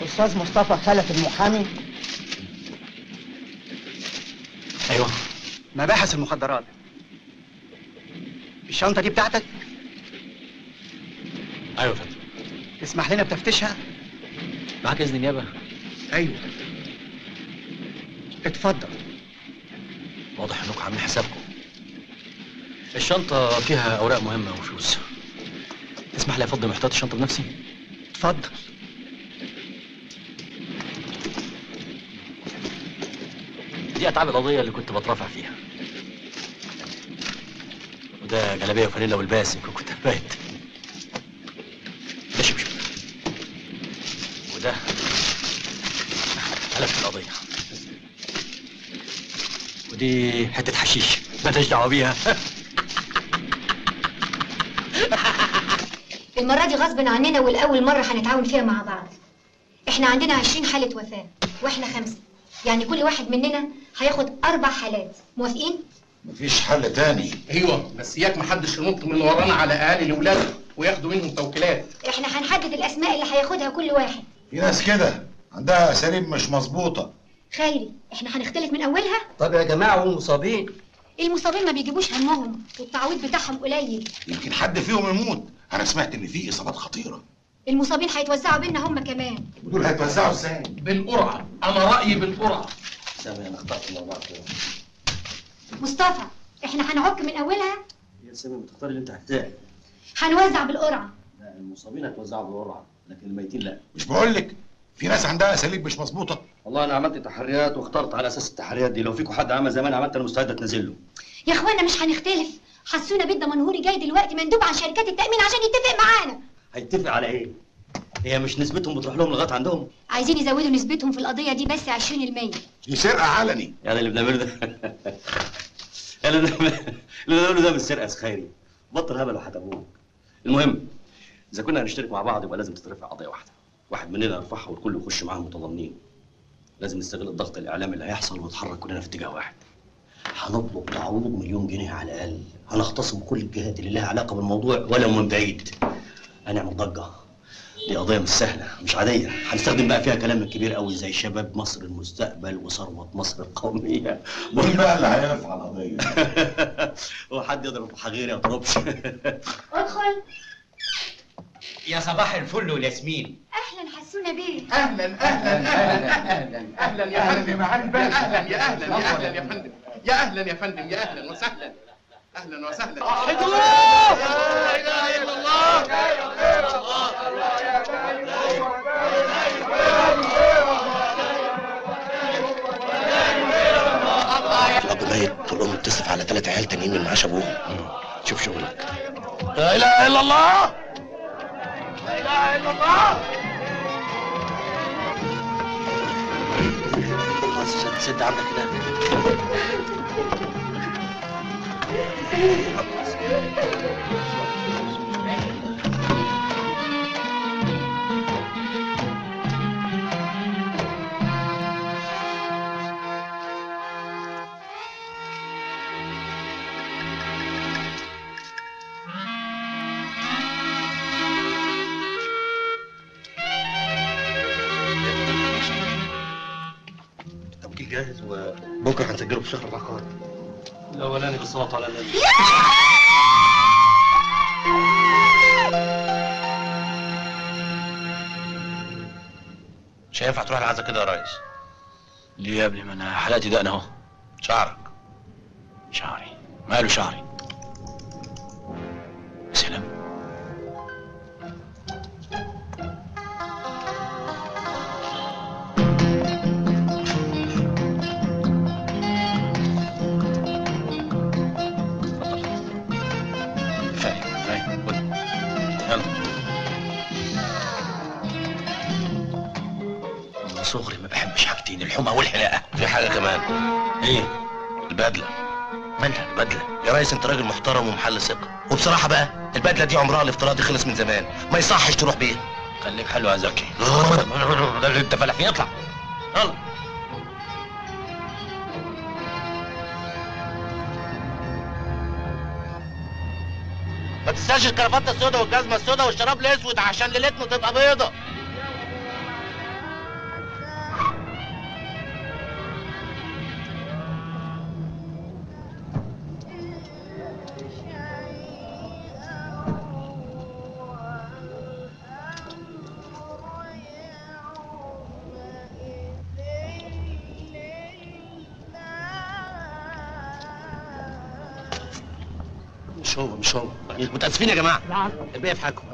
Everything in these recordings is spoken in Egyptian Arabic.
الاستاذ مصطفى خلف المحامي ايوه مباحث المخدرات الشنطه دي بتاعتك ايوه يا فندم تسمح لنا بتفتيشها معاك اذن النيابه ايوه اتفضل واضح انكم عاملين حسابكم الشنطه فيها اوراق مهمه وفلوس تسمح لي افضي محتوى الشنطه بنفسي اتفضل دي اتعاب القضيه اللي كنت بترافع فيها وده جلابيه وفانيلا والباس يمكن كنت بايت ده شبشب وده علف القضيه ودي حته حشيش مالهاش دعوه بيها المرة دي غصب عننا والأول مرة هنتعاون فيها مع بعض احنا عندنا عشرين حالة وفاة واحنا خمسة يعني كل واحد مننا هياخد أربع حالات موافقين؟ مفيش حل تاني ايوه بس اياك محدش ينط من ورانا على اهالي لاولاده وياخدوا منهم توكيلات احنا هنحدد الأسماء اللي هياخدها كل واحد في ناس كده عندها اساليب مش مظبوطه خيري احنا هنختلف من أولها طب يا جماعه والمصابين المصابين ما بيجيبوش همهم والتعويض بتاعهم قليل يمكن حد فيهم يموت انا سمعت ان في اصابات خطيره المصابين هيتوزعوا بينا هم كمان ودول هيتوزعوا ازاي بالقرعه انا رايي بالقرعه سامي انا اخترت الاربعه مصطفى احنا هنعك من أولها يا سامي بتختار اللي انت هتحتاج هنوزع بالقرعة لا المصابين هتوزعوا بالقرعه لكن الميتين لا مش بقول لك في ناس عندها اساليب مش مظبوطه والله انا عملت تحريات واخترت على اساس التحريات دي لو فيكم حد عمل زي ما انا عملت انا مستعد اتنزل له يا اخوانا مش هنختلف حسونا بيت دمنهوري جاي دلوقتي مندوب عن شركات التأمين عشان يتفق معانا هيتفق على ايه هي مش نسبتهم بتروح لهم لغايه عندهم عايزين يزودوا نسبتهم في القضية دي بس 20% دي سرقه علني يعني اللي بنعمله ده يعني اللي بنعمله اللي بنعمله ده مش سرقه خيري بطل هبل وحتبوك المهم اذا كنا هنشترك مع بعض يبقى لازم تترفع قضيه واحده واحد مننا يرفعها والكل يخش معاهم متضامنين لازم نستغل الضغط الاعلامي اللي هيحصل ونتحرك كلنا في اتجاه واحد هنطلب تعويض مليون جنيه على الاقل هنختصم كل الجهات اللي لها علاقه بالموضوع ولو من بعيد هنعمل ضجه دي قضية مش سهلة مش عادية هنستخدم بقى فيها كلام كبير قوي زي شباب مصر المستقبل وثروة مصر القومية مين بقى اللي هيرفع القضيه هو حد يضرب حغير يا طربش ادخل يا صباح الفل والياسمين اهلا حسونا بيه اهلا اهلا اهلا اهلا اهلا يا فندم يا اهلا يا اهلا يا اهلا يا فندم يا اهلا يا فندم يا اهلا وسهلا اهلا وسهلا لا اله الا الله الأب ميت والأم بتصرف على ثلاث عيال تانيين من معاش أبوهم شوف شغلك لا اله الا الله لا اله الا الله خلاص سد سد عندك كده التوكيل جاهز وبكره هنسجله في شهر العقار الاولاني بالصلاه على النبي مش هينفع تروح العزا كده يا ريس ليه يا ابني ما انا حلقت دقن اهو شعرك شعري ماله شعري سلام كفايه كفايه خد يلا من صغري ما بحبش حاجتين الحمى والحلاقه في حاجه كمان ايه البدله مالها البدله يا ريس انت راجل محترم ومحل ثقه وبصراحه بقى البدله دي عمرها الافتراضي خلص من زمان ما يصحش تروح بيها خليك حلو يا زكي ده اللي انت فالح فيه اطلع يلا ما تنساش الكرافته السوداء والجزمه السوداء والشراب الاسود عشان ليلتنا تبقى بيضه مش هو مش هو متاسفين يا جماعه نعم الباقي في حالكم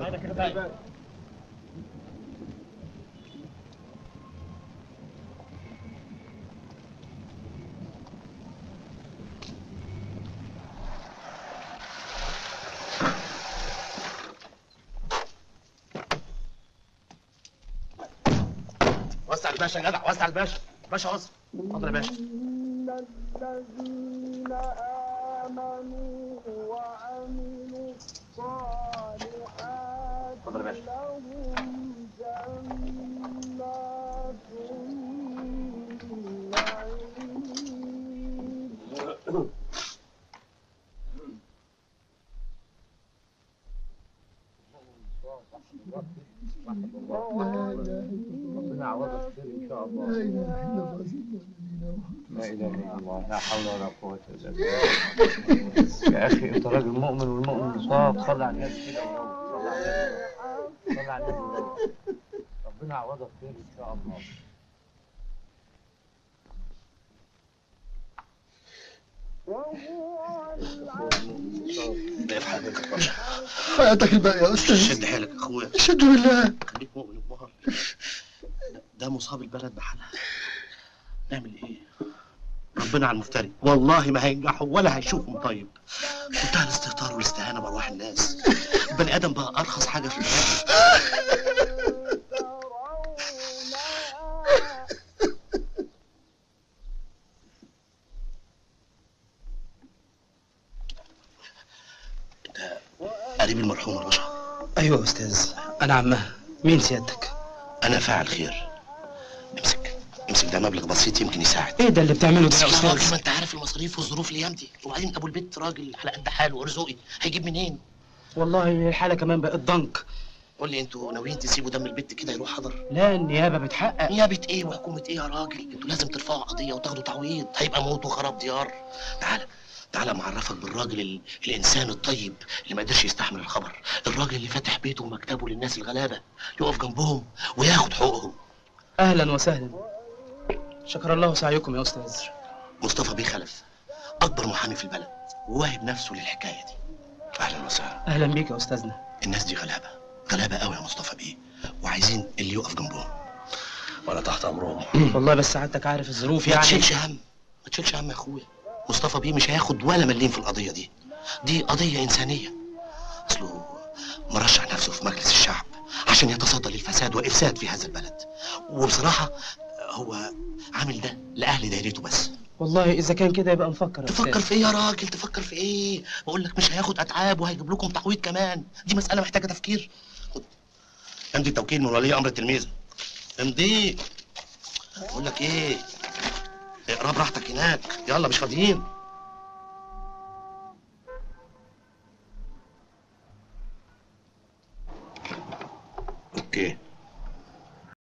وسع الباشا يا جدع وسع الباشا باشا وسع اتفضل يا باشا اتفضل يا باشا لا اله الا الله لا حول ولا قوه الا بالله يا اخي انت راجل مؤمن والمؤمن مصاب صلي على النبي كده والله. صلي على النبي صلي على النبي ربنا يعوضك خير ان شاء الله الباقي في حالك باشا حياتك الباقية يا أستاذ شد حيلك يا اخويا شد بالله خليك مؤمن ومهر ده مصاب البلد بحالها نعمل ايه ربنا على المفتري والله ما هينجحوا ولا هيشوفهم طيب منتهى الاستهتار والاستهانه بارواح الناس البني ادم بقى ارخص حاجه في الحياه انت قريب المرحوم يا باشا ايوه يا استاذ انا عمها مين سيادتك انا فاعل خير امسك امسك ده مبلغ بسيط يمكن يساعد ايه ده اللي بتعمله ده يا يا راجل ما استاذ انت عارف المصاريف والظروف الايام دي وبعدين ابو البيت راجل على قد حاله ورزقي هيجيب منين والله الحاله كمان بقت ضنك قول لي انتوا ناويين تسيبوا دم البت كده يروح حضر لا النيابه بتحقق نيابه ايه وحكومه ايه يا راجل انتوا لازم ترفعوا قضيه وتاخدوا تعويض هيبقى موت وخراب ديار تعالى تعالى معرفك بالراجل ال... الانسان الطيب اللي ما قدرش يستحمل الخبر الراجل اللي فاتح بيته ومكتبه للناس الغلابه يقف جنبهم وياخد حقوقهم اهلا وسهلا شكر الله سعيكم يا استاذ مصطفى بيه خلف اكبر محامي في البلد وواهب نفسه للحكايه دي اهلا وسهلا اهلا بيك يا استاذنا الناس دي غلابه غلابه قوي يا مصطفى بيه وعايزين اللي يقف جنبهم وانا تحت امرهم والله بس سعادتك عارف الظروف ما يعني تشيلش هم ما تشيلش هم يا اخويا مصطفى بيه مش هياخد ولا مليم في القضيه دي دي قضيه انسانيه اصله مرشح نفسه في مجلس الشعب عشان يتصدى للفساد والافساد في هذا البلد وبصراحه هو عامل ده لاهل دايرته بس والله اذا كان كده يبقى نفكر يا تفكر استاذ في ايه يا راجل تفكر في ايه بقول لك مش هياخد اتعاب وهيجيب لكم تعويض كمان دي مساله محتاجه تفكير خد امضي توكيل من ولي امر التلميذ امضي بقول لك ايه اقرا براحتك هناك يلا مش فاضيين